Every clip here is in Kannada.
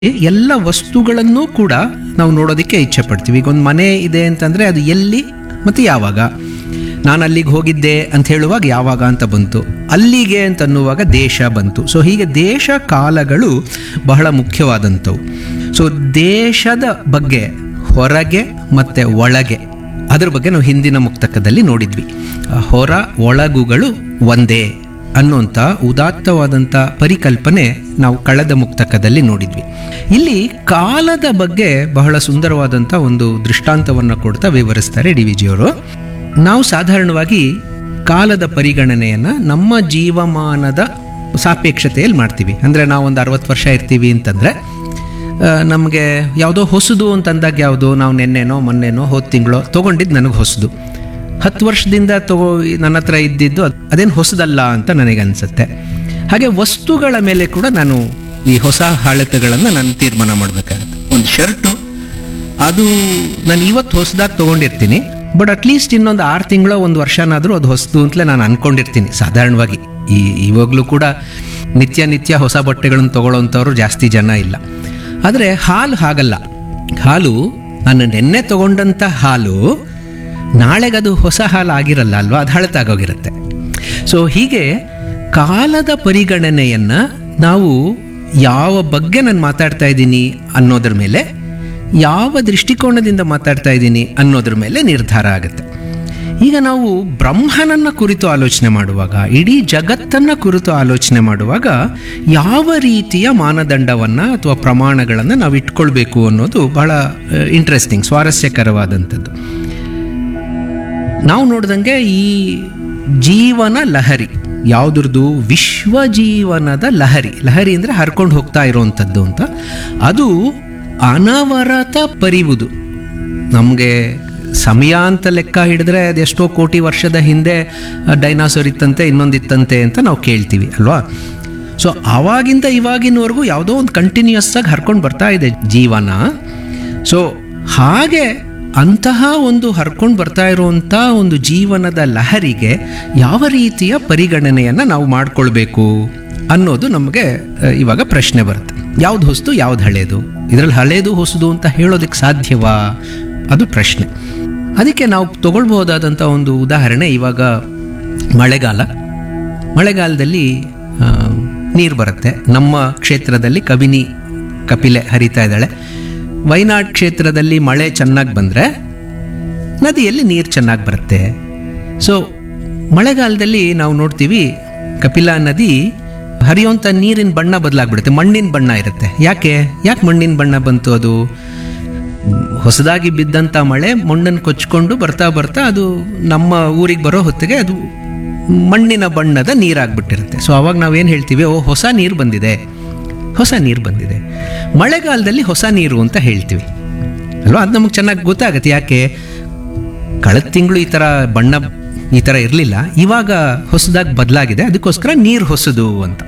ಎಲ್ಲ ವಸ್ತುಗಳನ್ನೂ ಕೂಡ ನಾವು ನೋಡೋದಕ್ಕೆ ಇಚ್ಛೆ ಪಡ್ತೀವಿ ಈಗ ಒಂದು ಮನೆ ಇದೆ ಅಂತಂದರೆ ಅದು ಎಲ್ಲಿ ಮತ್ತು ಯಾವಾಗ ನಾನು ಅಲ್ಲಿಗೆ ಹೋಗಿದ್ದೆ ಅಂತ ಹೇಳುವಾಗ ಯಾವಾಗ ಅಂತ ಬಂತು ಅಲ್ಲಿಗೆ ಅಂತ ಅನ್ನುವಾಗ ದೇಶ ಬಂತು ಸೊ ಹೀಗೆ ದೇಶ ಕಾಲಗಳು ಬಹಳ ಮುಖ್ಯವಾದಂಥವು ಸೊ ದೇಶದ ಬಗ್ಗೆ ಹೊರಗೆ ಮತ್ತು ಒಳಗೆ ಅದ್ರ ಬಗ್ಗೆ ನಾವು ಹಿಂದಿನ ಮುಕ್ತಕದಲ್ಲಿ ನೋಡಿದ್ವಿ ಆ ಹೊರ ಒಳಗುಗಳು ಒಂದೇ ಅನ್ನುವಂಥ ಉದಾತ್ತವಾದಂಥ ಪರಿಕಲ್ಪನೆ ನಾವು ಕಳೆದ ಮುಕ್ತಕದಲ್ಲಿ ನೋಡಿದ್ವಿ ಇಲ್ಲಿ ಕಾಲದ ಬಗ್ಗೆ ಬಹಳ ಸುಂದರವಾದಂಥ ಒಂದು ದೃಷ್ಟಾಂತವನ್ನು ಕೊಡ್ತಾ ವಿವರಿಸ್ತಾರೆ ಡಿ ವಿ ಜಿಯವರು ನಾವು ಸಾಧಾರಣವಾಗಿ ಕಾಲದ ಪರಿಗಣನೆಯನ್ನು ನಮ್ಮ ಜೀವಮಾನದ ಸಾಪೇಕ್ಷತೆಯಲ್ಲಿ ಮಾಡ್ತೀವಿ ಅಂದರೆ ನಾವು ಒಂದು ಅರವತ್ತು ವರ್ಷ ಇರ್ತೀವಿ ಅಂತಂದರೆ ನಮಗೆ ಯಾವುದೋ ಹೊಸದು ಅಂತಂದಾಗ ಯಾವುದು ನಾವು ನೆನ್ನೆನೋ ಮೊನ್ನೆನೋ ಹೋದ ತಿಂಗಳೋ ತೊಗೊಂಡಿದ್ದು ನನಗೆ ಹೊಸದು ಹತ್ತು ವರ್ಷದಿಂದ ತಗೋ ನನ್ನ ಹತ್ರ ಇದ್ದಿದ್ದು ಅದ್- ಅದೇನು ಹೊಸದಲ್ಲ ಅಂತ ನನಗೆ ಅನಿಸುತ್ತೆ ಹಾಗೆ ವಸ್ತುಗಳ ಮೇಲೆ ಕೂಡ ನಾನು ಈ ಹೊಸ ಹಾಳತೆಗಳನ್ನು ನಾನು ತೀರ್ಮಾನ ಮಾಡಬೇಕಾಗತ್ತೆ ಒಂದು ಶರ್ಟು ಅದು ನಾನು ಇವತ್ತು ಹೊಸದಾಗಿ ತೊಗೊಂಡಿರ್ತೀನಿ ಬಟ್ ಅಟ್ಲೀಸ್ಟ್ ಇನ್ನೊಂದು ಆರು ತಿಂಗಳು ಒಂದು ವರ್ಷನಾದರೂ ಅದು ಹೊಸದು ಅಂತಲೇ ನಾನು ಅನ್ಕೊಂಡಿರ್ತೀನಿ ಸಾಧಾರಣವಾಗಿ ಈ ಇವಾಗಲೂ ಕೂಡ ನಿತ್ಯ ನಿತ್ಯ ಹೊಸ ಬಟ್ಟೆಗಳನ್ನು ತೊಗೊಳ್ಳೋಂಥವ್ರು ಜಾಸ್ತಿ ಜನ ಇಲ್ಲ ಆದರೆ ಹಾಲು ಹಾಗಲ್ಲ ಹಾಲು ನಾನು ನೆನ್ನೆ ತಗೊಂಡಂಥ ಹಾಲು ನಾಳೆಗದು ಹೊಸ ಹಾಲು ಆಗಿರಲ್ಲ ಅಲ್ವಾ ಅದು ಹಳತಾಗೋಗಿರುತ್ತೆ ಸೊ ಹೀಗೆ ಕಾಲದ ಪರಿಗಣನೆಯನ್ನು ನಾವು ಯಾವ ಬಗ್ಗೆ ನಾನು ಮಾತಾಡ್ತಾ ಇದ್ದೀನಿ ಅನ್ನೋದ್ರ ಮೇಲೆ ಯಾವ ದೃಷ್ಟಿಕೋನದಿಂದ ಮಾತಾಡ್ತಾ ಇದ್ದೀನಿ ಅನ್ನೋದ್ರ ಮೇಲೆ ನಿರ್ಧಾರ ಆಗುತ್ತೆ ಈಗ ನಾವು ಬ್ರಹ್ಮನನ್ನ ಕುರಿತು ಆಲೋಚನೆ ಮಾಡುವಾಗ ಇಡೀ ಜಗತ್ತನ್ನ ಕುರಿತು ಆಲೋಚನೆ ಮಾಡುವಾಗ ಯಾವ ರೀತಿಯ ಮಾನದಂಡವನ್ನು ಅಥವಾ ಪ್ರಮಾಣಗಳನ್ನು ನಾವು ಇಟ್ಕೊಳ್ಬೇಕು ಅನ್ನೋದು ಬಹಳ ಇಂಟ್ರೆಸ್ಟಿಂಗ್ ಸ್ವಾರಸ್ಯಕರವಾದಂಥದ್ದು ನಾವು ನೋಡ್ದಂಗೆ ಈ ಜೀವನ ಲಹರಿ ಯಾವುದ್ರದ್ದು ವಿಶ್ವ ಜೀವನದ ಲಹರಿ ಲಹರಿ ಅಂದರೆ ಹರ್ಕೊಂಡು ಹೋಗ್ತಾ ಇರೋವಂಥದ್ದು ಅಂತ ಅದು ಅನವರತ ಪರಿವುದು ನಮಗೆ ಸಮಯ ಅಂತ ಲೆಕ್ಕ ಹಿಡಿದ್ರೆ ಅದೆಷ್ಟೋ ಕೋಟಿ ವರ್ಷದ ಹಿಂದೆ ಡೈನಾಸೋರ್ ಇತ್ತಂತೆ ಇನ್ನೊಂದಿತ್ತಂತೆ ಅಂತ ನಾವು ಕೇಳ್ತೀವಿ ಅಲ್ವಾ ಸೊ ಆವಾಗಿಂದ ಇವಾಗಿನವರೆಗೂ ಯಾವುದೋ ಒಂದು ಕಂಟಿನ್ಯೂಸ್ ಆಗಿ ಹರ್ಕೊಂಡು ಬರ್ತಾ ಇದೆ ಜೀವನ ಸೊ ಹಾಗೆ ಅಂತಹ ಒಂದು ಹರ್ಕೊಂಡು ಬರ್ತಾ ಇರುವಂಥ ಒಂದು ಜೀವನದ ಲಹರಿಗೆ ಯಾವ ರೀತಿಯ ಪರಿಗಣನೆಯನ್ನು ನಾವು ಮಾಡ್ಕೊಳ್ಬೇಕು ಅನ್ನೋದು ನಮಗೆ ಅ, ಇವಾಗ ಪ್ರಶ್ನೆ ಬರುತ್ತೆ ಯಾವ್ದು ಹೊಸದು ಯಾವ್ದು ಹಳೇದು ಇದರಲ್ಲಿ ಹಳೇದು ಹೊಸದು ಅಂತ ಹೇಳೋದಕ್ಕೆ ಸಾಧ್ಯವಾ ಅದು ಪ್ರಶ್ನೆ ಅದಕ್ಕೆ ನಾವು ತಗೊಳ್ಬಹುದಾದಂಥ ಒಂದು ಉದಾಹರಣೆ ಇವಾಗ ಮಳೆಗಾಲ ಮಳೆಗಾಲದಲ್ಲಿ ನೀರು ಬರುತ್ತೆ ನಮ್ಮ ಕ್ಷೇತ್ರದಲ್ಲಿ ಕಬಿನಿ ಕಪಿಲೆ ಹರಿತಾ ಇದ್ದಾಳೆ ವಯನಾಡ್ ಕ್ಷೇತ್ರದಲ್ಲಿ ಮಳೆ ಚೆನ್ನಾಗಿ ಬಂದರೆ ನದಿಯಲ್ಲಿ ನೀರು ಚೆನ್ನಾಗಿ ಬರುತ್ತೆ ಸೊ ಮಳೆಗಾಲದಲ್ಲಿ ನಾವು ನೋಡ್ತೀವಿ ಕಪಿಲಾ ನದಿ ಹರಿಯುವಂಥ ನೀರಿನ ಬಣ್ಣ ಬದಲಾಗ್ಬಿಡುತ್ತೆ ಮಣ್ಣಿನ ಬಣ್ಣ ಇರುತ್ತೆ ಯಾಕೆ ಯಾಕೆ ಮಣ್ಣಿನ ಬಣ್ಣ ಬಂತು ಅದು ಹೊಸದಾಗಿ ಬಿದ್ದಂಥ ಮಳೆ ಮಣ್ಣನ್ನು ಕೊಚ್ಕೊಂಡು ಬರ್ತಾ ಬರ್ತಾ ಅದು ನಮ್ಮ ಊರಿಗೆ ಬರೋ ಹೊತ್ತಿಗೆ ಅದು ಮಣ್ಣಿನ ಬಣ್ಣದ ನೀರಾಗ್ಬಿಟ್ಟಿರುತ್ತೆ ಸೊ ಅವಾಗ ನಾವೇನು ಹೇಳ್ತೀವಿ ಓ ಹೊಸ ನೀರು ಬಂದಿದೆ ಹೊಸ ನೀರು ಬಂದಿದೆ ಮಳೆಗಾಲದಲ್ಲಿ ಹೊಸ ನೀರು ಅಂತ ಹೇಳ್ತೀವಿ ಅಲ್ವಾ ಅದು ನಮಗೆ ಚೆನ್ನಾಗಿ ಗೊತ್ತಾಗುತ್ತೆ ಯಾಕೆ ಕಳೆದ ತಿಂಗಳು ಈ ಥರ ಬಣ್ಣ ಈ ಥರ ಇರಲಿಲ್ಲ ಇವಾಗ ಹೊಸದಾಗಿ ಬದಲಾಗಿದೆ ಅದಕ್ಕೋಸ್ಕರ ನೀರು ಹೊಸದು ಅಂತ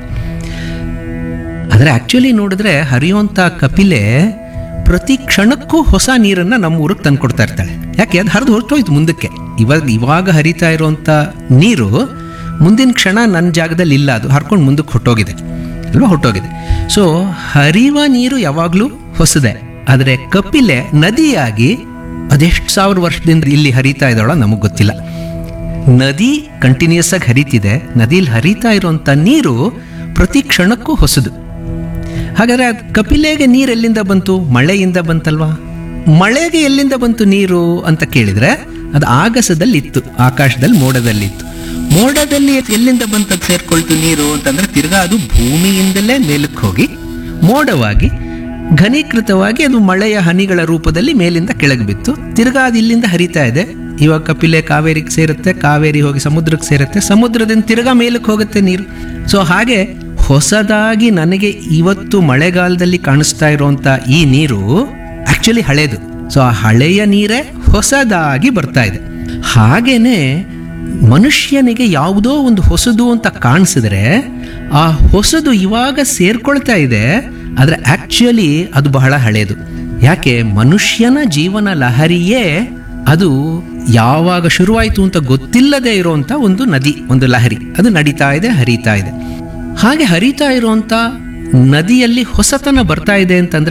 ಆದರೆ ಆ್ಯಕ್ಚುಲಿ ನೋಡಿದ್ರೆ ಹರಿಯುವಂಥ ಕಪಿಲೆ ಪ್ರತಿ ಕ್ಷಣಕ್ಕೂ ಹೊಸ ನೀರನ್ನು ನಮ್ಮ ಊರಿಗೆ ತಂದು ಕೊಡ್ತಾ ಇರ್ತಾಳೆ ಯಾಕೆ ಅದು ಹರಿದು ಹೊರಟೋಯ್ತು ಮುಂದಕ್ಕೆ ಇವಾಗ ಇವಾಗ ಹರಿತಾ ಇರುವಂಥ ನೀರು ಮುಂದಿನ ಕ್ಷಣ ನನ್ನ ಜಾಗದಲ್ಲಿ ಇಲ್ಲ ಅದು ಹರ್ಕೊಂಡು ಮುಂದಕ್ಕೆ ಹೊಟ್ಟೋಗಿದೆ ಅಲ್ವಾ ಹೊಟ್ಟೋಗಿದೆ ಸೊ ಹರಿಯುವ ನೀರು ಯಾವಾಗಲೂ ಹೊಸದೇ ಆದರೆ ಕಪಿಲೆ ನದಿಯಾಗಿ ಅದೆಷ್ಟು ಸಾವಿರ ವರ್ಷದಿಂದ ಇಲ್ಲಿ ಹರಿತಾ ಇದ್ದಾಳೋ ನಮಗೆ ಗೊತ್ತಿಲ್ಲ ನದಿ ಕಂಟಿನ್ಯೂಸ್ ಆಗಿ ಹರಿತಿದೆ ನದಿಲಿ ಹರಿತಾ ಇರುವಂಥ ನೀರು ಪ್ರತಿ ಕ್ಷಣಕ್ಕೂ ಹೊಸದು ಹಾಗಾದ್ರೆ ಅದ್ ಕಪಿಲೆಗೆ ನೀರು ಎಲ್ಲಿಂದ ಬಂತು ಮಳೆಯಿಂದ ಬಂತಲ್ವಾ ಮಳೆಗೆ ಎಲ್ಲಿಂದ ಬಂತು ನೀರು ಅಂತ ಕೇಳಿದ್ರೆ ಅದು ಆಗಸದಲ್ಲಿ ಇತ್ತು ಆಕಾಶದಲ್ಲಿ ಮೋಡದಲ್ಲಿತ್ತು ಮೋಡದಲ್ಲಿ ಎಲ್ಲಿಂದ ಬಂತದ್ದು ಸೇರ್ಕೊಳ್ತು ನೀರು ಅಂತಂದ್ರೆ ತಿರ್ಗಾ ಅದು ಭೂಮಿಯಿಂದಲೇ ಮೇಲಕ್ಕೆ ಹೋಗಿ ಮೋಡವಾಗಿ ಘನೀಕೃತವಾಗಿ ಅದು ಮಳೆಯ ಹನಿಗಳ ರೂಪದಲ್ಲಿ ಮೇಲಿಂದ ಕೆಳಗೆ ಬಿತ್ತು ತಿರ್ಗಾ ಅದು ಇಲ್ಲಿಂದ ಹರಿತಾ ಇದೆ ಇವಾಗ ಕಪಿಲೆ ಕಾವೇರಿಗೆ ಸೇರುತ್ತೆ ಕಾವೇರಿ ಹೋಗಿ ಸಮುದ್ರಕ್ಕೆ ಸೇರುತ್ತೆ ಸಮುದ್ರದಿಂದ ತಿರ್ಗಾ ಮೇಲಕ್ಕೆ ಹೋಗುತ್ತೆ ನೀರು ಸೊ ಹಾಗೆ ಹೊಸದಾಗಿ ನನಗೆ ಇವತ್ತು ಮಳೆಗಾಲದಲ್ಲಿ ಕಾಣಿಸ್ತಾ ಇರುವಂಥ ಈ ನೀರು ಆಕ್ಚುಲಿ ಹಳೇದು ಸೊ ಆ ಹಳೆಯ ನೀರೇ ಹೊಸದಾಗಿ ಬರ್ತಾ ಇದೆ ಹಾಗೇನೆ ಮನುಷ್ಯನಿಗೆ ಯಾವುದೋ ಒಂದು ಹೊಸದು ಅಂತ ಕಾಣಿಸಿದ್ರೆ ಆ ಹೊಸದು ಇವಾಗ ಸೇರ್ಕೊಳ್ತಾ ಇದೆ ಆದರೆ ಆಕ್ಚುಲಿ ಅದು ಬಹಳ ಹಳೇದು ಯಾಕೆ ಮನುಷ್ಯನ ಜೀವನ ಲಹರಿಯೇ ಅದು ಯಾವಾಗ ಶುರುವಾಯಿತು ಅಂತ ಗೊತ್ತಿಲ್ಲದೆ ಇರುವಂಥ ಒಂದು ನದಿ ಒಂದು ಲಹರಿ ಅದು ನಡೀತಾ ಇದೆ ಹರಿತಾ ಇದೆ ಹಾಗೆ ಹರಿತಾ ಇರುವಂಥ ನದಿಯಲ್ಲಿ ಹೊಸತನ ಬರ್ತಾ ಇದೆ ಅಂತಂದ್ರೆ